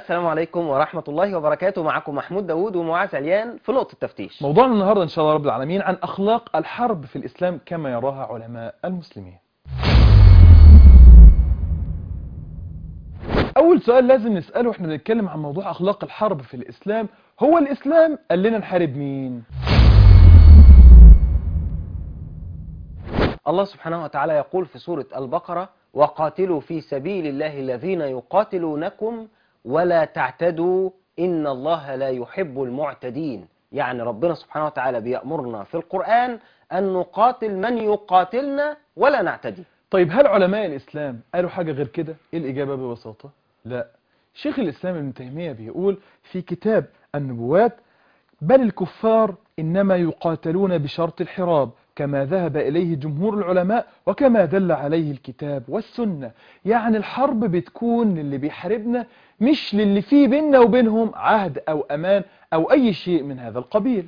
السلام عليكم ورحمة الله وبركاته معكم محمود داوود ومعاذ عليان في نقطة تفتيش موضوعنا النهاردة إن شاء الله رب العالمين عن أخلاق الحرب في الإسلام كما يراها علماء المسلمين أول سؤال لازم نسأله إحنا بنتكلم عن موضوع أخلاق الحرب في الإسلام هو الإسلام قال لنا نحارب مين؟ الله سبحانه وتعالى يقول في سورة البقرة وقاتلوا في سبيل الله الذين يقاتلونكم ولا تعتدوا إن الله لا يحب المعتدين يعني ربنا سبحانه وتعالى بيأمرنا في القرآن أن نقاتل من يقاتلنا ولا نعتدي طيب هل علماء الإسلام قالوا حاجة غير كده؟ إيه الإجابة ببساطة؟ لا شيخ الإسلام ابن تيمية بيقول في كتاب النبوات بل الكفار إنما يقاتلون بشرط الحراب كما ذهب إليه جمهور العلماء وكما دل عليه الكتاب والسنة يعني الحرب بتكون للي بيحاربنا مش للي فيه بيننا وبينهم عهد أو أمان أو أي شيء من هذا القبيل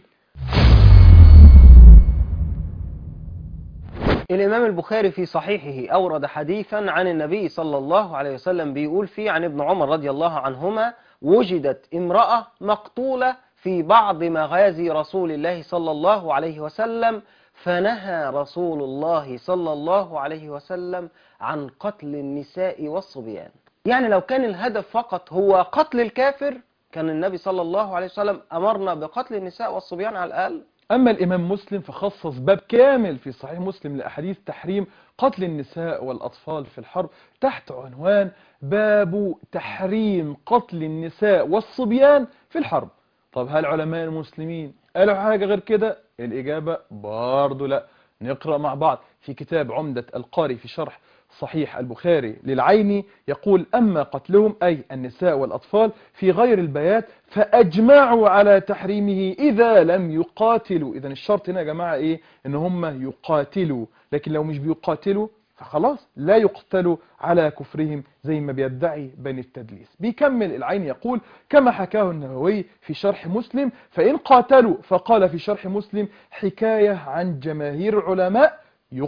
الإمام البخاري في صحيحه أورد حديثا عن النبي صلى الله عليه وسلم بيقول فيه عن ابن عمر رضي الله عنهما وجدت امرأة مقتولة في بعض مغازي رسول الله صلى الله عليه وسلم فنهى رسول الله صلى الله عليه وسلم عن قتل النساء والصبيان يعني لو كان الهدف فقط هو قتل الكافر كان النبي صلى الله عليه وسلم أمرنا بقتل النساء والصبيان على الأقل أما الإمام مسلم فخصص باب كامل في صحيح مسلم لأحاديث تحريم قتل النساء والأطفال في الحرب تحت عنوان باب تحريم قتل النساء والصبيان في الحرب طب هل علماء المسلمين قالوا حاجة غير كده الإجابة برضو لا نقرأ مع بعض في كتاب عمدة القاري في شرح صحيح البخاري للعيني يقول أما قتلهم أي النساء والأطفال في غير البيات فأجمعوا على تحريمه إذا لم يقاتلوا إذا الشرط هنا يا جماعة إيه إن هم يقاتلوا لكن لو مش بيقاتلوا فخلاص لا يقتلوا على كفرهم زي ما بيدعي بني التدليس بيكمل العين يقول كما حكاه النووي في شرح مسلم فإن قاتلوا فقال في شرح مسلم حكاية عن جماهير العلماء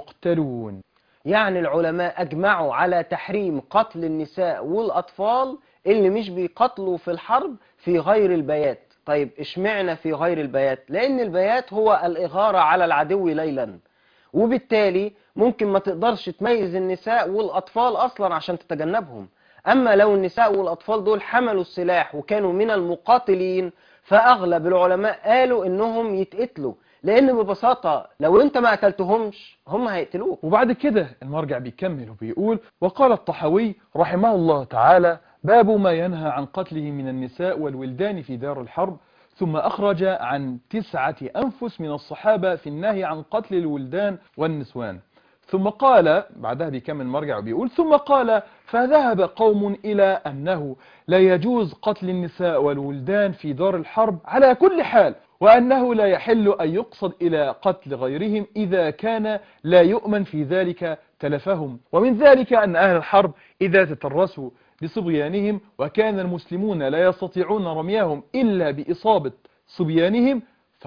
يقتلون يعني العلماء أجمعوا على تحريم قتل النساء والأطفال اللي مش بيقتلوا في الحرب في غير البيات طيب اشمعنا في غير البيات لأن البيات هو الإغارة على العدو ليلا وبالتالي ممكن ما تقدرش تميز النساء والأطفال أصلا عشان تتجنبهم أما لو النساء والأطفال دول حملوا السلاح وكانوا من المقاتلين فأغلب العلماء قالوا إنهم يتقتلوا لأن ببساطة لو أنت ما قتلتهمش هم هيقتلوك وبعد كده المرجع بيكمل وبيقول وقال الطحوي رحمه الله تعالى باب ما ينهى عن قتله من النساء والولدان في دار الحرب ثم أخرج عن تسعة أنفس من الصحابة في النهي عن قتل الولدان والنسوان ثم قال بعدها بيكمل مرجع وبيقول ثم قال فذهب قوم إلى أنه لا يجوز قتل النساء والولدان في دار الحرب على كل حال وأنه لا يحل أن يقصد إلى قتل غيرهم إذا كان لا يؤمن في ذلك تلفهم ومن ذلك أن أهل الحرب إذا تترسوا بصبيانهم وكان المسلمون لا يستطيعون رميهم إلا بإصابة صبيانهم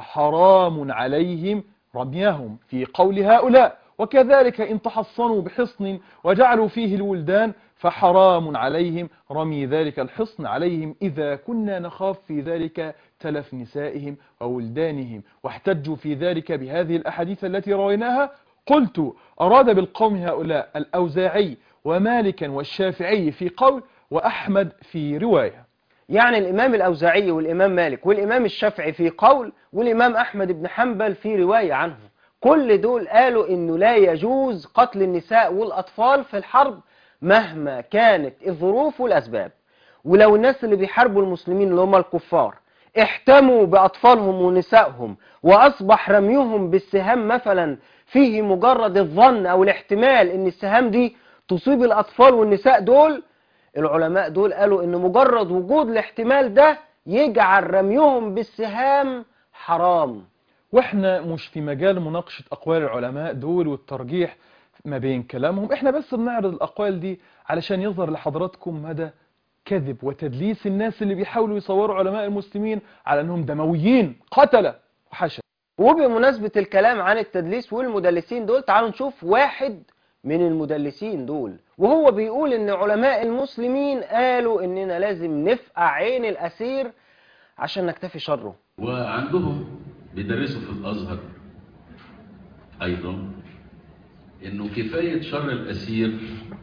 فحرام عليهم رميهم في قول هؤلاء وكذلك إن تحصنوا بحصن وجعلوا فيه الولدان فحرام عليهم رمي ذلك الحصن عليهم إذا كنا نخاف في ذلك تلف نسائهم وولدانهم واحتجوا في ذلك بهذه الأحاديث التي رويناها قلت أراد بالقوم هؤلاء الأوزاعي ومالكا والشافعي في قول وأحمد في رواية يعني الإمام الأوزاعي والإمام مالك والإمام الشافعي في قول والإمام أحمد بن حنبل في رواية عنه كل دول قالوا إنه لا يجوز قتل النساء والأطفال في الحرب مهما كانت الظروف والأسباب ولو الناس اللي بيحاربوا المسلمين اللي هم الكفار احتموا بأطفالهم ونسائهم وأصبح رميهم بالسهام مثلا فيه مجرد الظن أو الاحتمال إن السهام دي تصيب الأطفال والنساء دول العلماء دول قالوا إن مجرد وجود الاحتمال ده يجعل رميهم بالسهام حرام واحنا مش في مجال مناقشة أقوال العلماء دول والترجيح ما بين كلامهم احنا بس بنعرض الأقوال دي علشان يظهر لحضراتكم مدى كذب وتدليس الناس اللي بيحاولوا يصوروا علماء المسلمين على أنهم دمويين قتلة وحشا وبمناسبة الكلام عن التدليس والمدلسين دول تعالوا نشوف واحد من المدلسين دول وهو بيقول ان علماء المسلمين قالوا اننا لازم نفقع عين الاسير عشان نكتفي شره وعندهم بيدرسوا في الأزهر أيضا إنه كفاية شر الأسير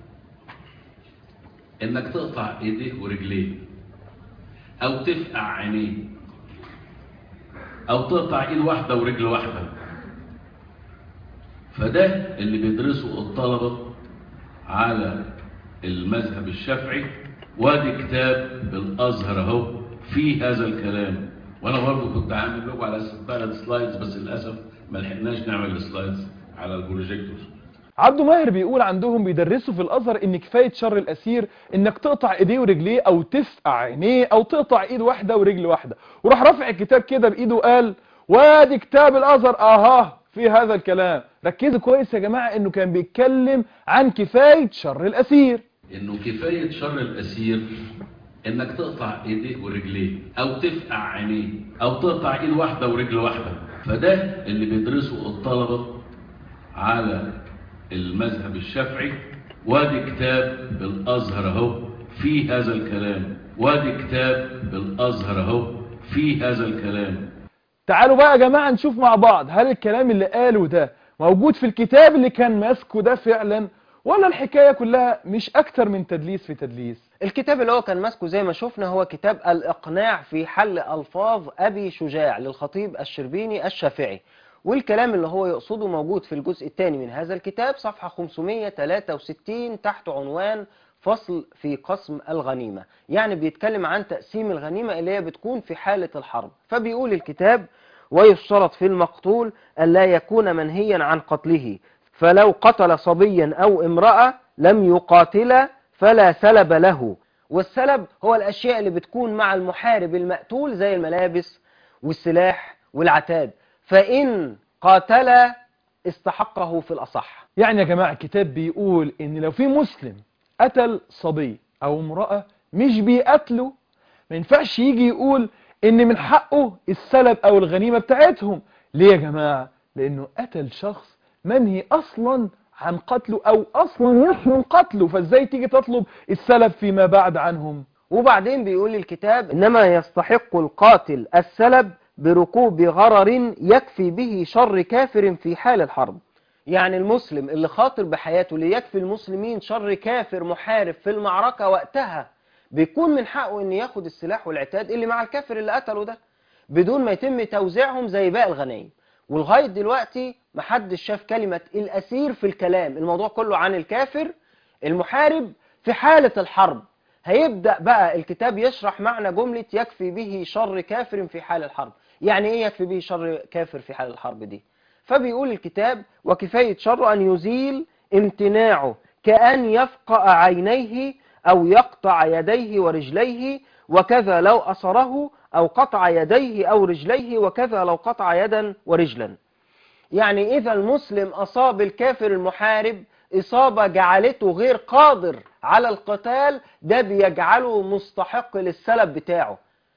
إنك تقطع إيديه ورجليه أو تفقع عينيه أو تقطع إيد واحدة ورجل واحدة فده اللي بيدرسه الطلبة على المذهب الشافعي وادي كتاب الأزهر أهو في هذا الكلام وانا برضه كنت عامل لكم على اساس بتاعت سلايدز بس للاسف ما لحقناش نعمل السلايدز على البروجيكتور عبده ماهر بيقول عندهم بيدرسوا في الازهر ان كفايه شر الاسير انك تقطع ايديه ورجليه او تفقع عينيه او تقطع ايد واحده ورجل واحده وراح رافع الكتاب كده بايده وقال وادي كتاب الازهر اها في هذا الكلام ركزوا كويس يا جماعه انه كان بيتكلم عن كفايه شر الاسير انه كفايه شر الاسير انك تقطع ايديه ورجليه او تفقع عينيه او تقطع ايد واحده ورجل واحده فده اللي بيدرسه الطلبه على المذهب الشافعي وادي كتاب الازهر اهو في هذا الكلام وادي كتاب الازهر اهو في هذا الكلام تعالوا بقى يا جماعه نشوف مع بعض هل الكلام اللي قاله ده موجود في الكتاب اللي كان ماسكه ده فعلا ولا الحكايه كلها مش اكتر من تدليس في تدليس الكتاب اللي هو كان ماسكه زي ما شفنا هو كتاب الإقناع في حل ألفاظ أبي شجاع للخطيب الشربيني الشافعي والكلام اللي هو يقصده موجود في الجزء الثاني من هذا الكتاب صفحة 563 تحت عنوان فصل في قسم الغنيمة يعني بيتكلم عن تقسيم الغنيمة اللي هي بتكون في حالة الحرب فبيقول الكتاب ويشترط في المقتول ألا يكون منهيا عن قتله فلو قتل صبيا أو امرأة لم يقاتل فلا سلب له والسلب هو الأشياء اللي بتكون مع المحارب المقتول زي الملابس والسلاح والعتاد فإن قاتل استحقه في الأصح يعني يا جماعه الكتاب بيقول ان لو في مسلم قتل صبي او امراه مش بيقتله ما ينفعش يجي يقول ان من حقه السلب او الغنيمه بتاعتهم ليه يا جماعه لانه قتل شخص منهي اصلا عن قتله او اصلا يحرم قتله فازاي تيجي تطلب السلب فيما بعد عنهم وبعدين بيقول الكتاب إنما يستحق القاتل السلب بركوب غرر يكفي به شر كافر في حال الحرب يعني المسلم اللي خاطر بحياته ليكفي المسلمين شر كافر محارب في المعركة وقتها بيكون من حقه ان ياخد السلاح والعتاد اللي مع الكافر اللي قتله ده بدون ما يتم توزيعهم زي باقي الغنايم ولغاية دلوقتي محدش شاف كلمة الأسير في الكلام الموضوع كله عن الكافر المحارب في حالة الحرب هيبدأ بقى الكتاب يشرح معنى جملة يكفي به شر كافر في حال الحرب يعني ايه يكفي به شر كافر في حال الحرب دي فبيقول الكتاب وكفاية شر أن يزيل امتناعه كأن يفقأ عينيه أو يقطع يديه ورجليه وكذا لو أصره أو قطع يديه أو رجليه وكذا لو قطع يدا ورجلا يعني إذا المسلم أصاب الكافر المحارب إصابة جعلته غير قادر على القتال ده بيجعله مستحق للسلب بتاعه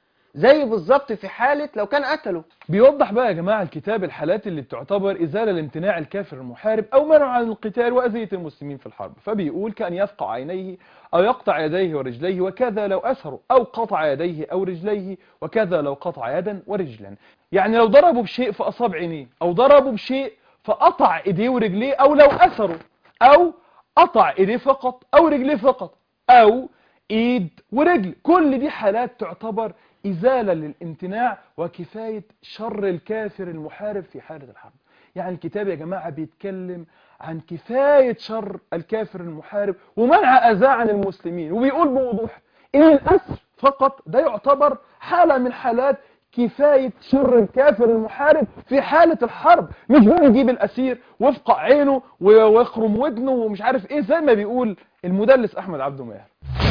زي بالظبط في حالة لو كان قتله بيوضح بقى يا جماعة الكتاب الحالات اللي بتعتبر إزالة لامتناع الكافر المحارب أو منع عن القتال وأذية المسلمين في الحرب فبيقول كأن يفقع عينيه أو يقطع يديه ورجليه وكذا لو أسره أو قطع يديه أو رجليه وكذا لو قطع يدا ورجلا يعني لو ضربوا بشيء فأصاب عينيه أو ضربوا بشيء فقطع إيديه ورجليه أو لو أسره أو قطع إيديه فقط أو رجليه فقط أو إيد ورجل كل دي حالات تعتبر إزالة للامتناع وكفاية شر الكافر المحارب في حالة الحرب يعني الكتاب يا جماعة بيتكلم عن كفاية شر الكافر المحارب ومنع أذى عن المسلمين وبيقول بوضوح إن الأسر فقط ده يعتبر حالة من حالات كفاية شر الكافر المحارب في حالة الحرب مش بقى نجيب الأسير وفقع عينه ويخرم ودنه ومش عارف إيه زي ما بيقول المدلس أحمد عبده ماهر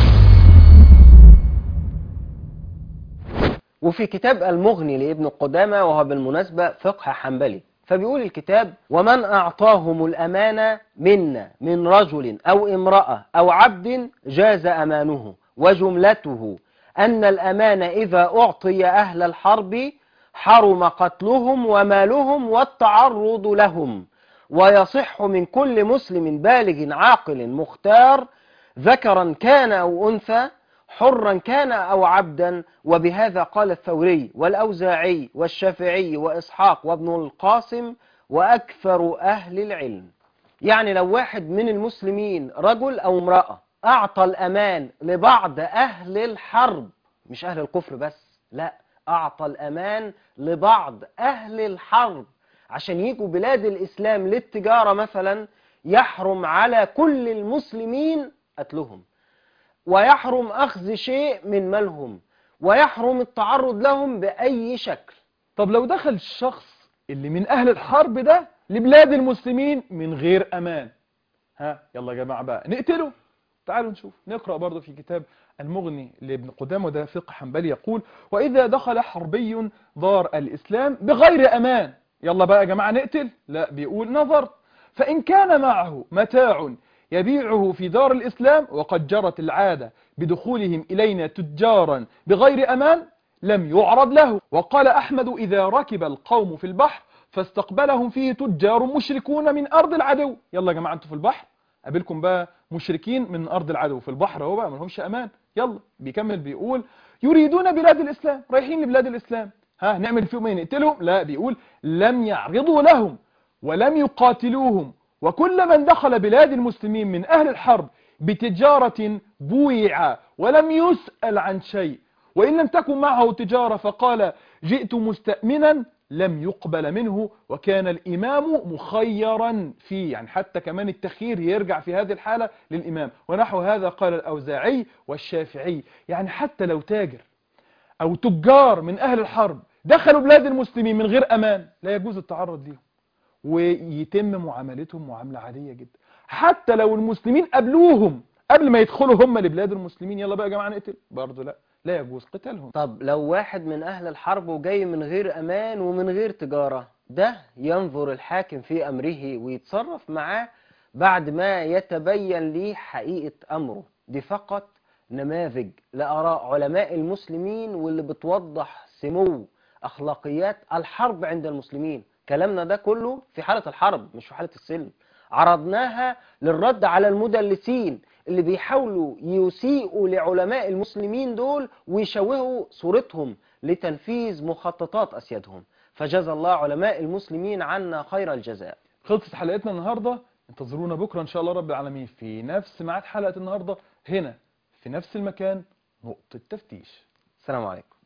وفي كتاب المغني لابن قدامة وهو بالمناسبة فقه حنبلي فبيقول الكتاب ومن أعطاهم الأمانة منا من رجل أو امرأة أو عبد جاز أمانه وجملته أن الأمانة إذا أعطي أهل الحرب حرم قتلهم ومالهم والتعرض لهم ويصح من كل مسلم بالغ عاقل مختار ذكرا كان أو أنثى حرا كان أو عبدا وبهذا قال الثوري والأوزاعي والشافعي وإسحاق وابن القاسم وأكثر أهل العلم يعني لو واحد من المسلمين رجل أو امرأة أعطى الأمان لبعض أهل الحرب مش أهل الكفر بس لا أعطى الأمان لبعض أهل الحرب عشان يجوا بلاد الإسلام للتجارة مثلا يحرم على كل المسلمين قتلهم ويحرم أخذ شيء من مالهم ويحرم التعرض لهم بأي شكل طب لو دخل الشخص اللي من أهل الحرب ده لبلاد المسلمين من غير أمان ها يلا يا جماعة بقى نقتله تعالوا نشوف نقرأ برضو في كتاب المغني لابن قدامه ده فقه حنبلي يقول وإذا دخل حربي دار الإسلام بغير أمان يلا بقى يا جماعة نقتل لا بيقول نظرت فإن كان معه متاع يبيعه في دار الإسلام وقد جرت العادة بدخولهم إلينا تجارا بغير أمان لم يعرض له وقال أحمد إذا ركب القوم في البحر فاستقبلهم فيه تجار مشركون من أرض العدو يلا يا جماعة أنتوا في البحر قابلكم بقى مشركين من أرض العدو في البحر اهو بقى ما لهمش أمان يلا بيكمل بيقول يريدون بلاد الإسلام رايحين لبلاد الإسلام ها نعمل فيهم ايه نقتلهم لا بيقول لم يعرضوا لهم ولم يقاتلوهم وكل من دخل بلاد المسلمين من أهل الحرب بتجارة بويع ولم يسأل عن شيء وإن لم تكن معه تجارة فقال جئت مستأمنا لم يقبل منه وكان الإمام مخيرا فيه يعني حتى كمان التخيير يرجع في هذه الحالة للإمام ونحو هذا قال الأوزاعي والشافعي يعني حتى لو تاجر أو تجار من أهل الحرب دخلوا بلاد المسلمين من غير أمان لا يجوز التعرض لهم ويتم معاملتهم معاملة عادية جدا حتى لو المسلمين قبلوهم قبل ما يدخلوا هم لبلاد المسلمين يلا بقى يا جماعة نقتل برضه لا لا يجوز قتالهم طب لو واحد من أهل الحرب وجاي من غير أمان ومن غير تجارة ده ينظر الحاكم في أمره ويتصرف معاه بعد ما يتبين ليه حقيقة أمره دي فقط نماذج لآراء علماء المسلمين واللي بتوضح سمو أخلاقيات الحرب عند المسلمين كلامنا ده كله في حالة الحرب مش في حالة السلم عرضناها للرد على المدلسين اللي بيحاولوا يسيئوا لعلماء المسلمين دول ويشوهوا صورتهم لتنفيذ مخططات أسيادهم فجزى الله علماء المسلمين عنا خير الجزاء خلصت حلقتنا النهاردة انتظرونا بكرة إن شاء الله رب العالمين في نفس ميعاد حلقة النهاردة هنا في نفس المكان نقطة تفتيش السلام عليكم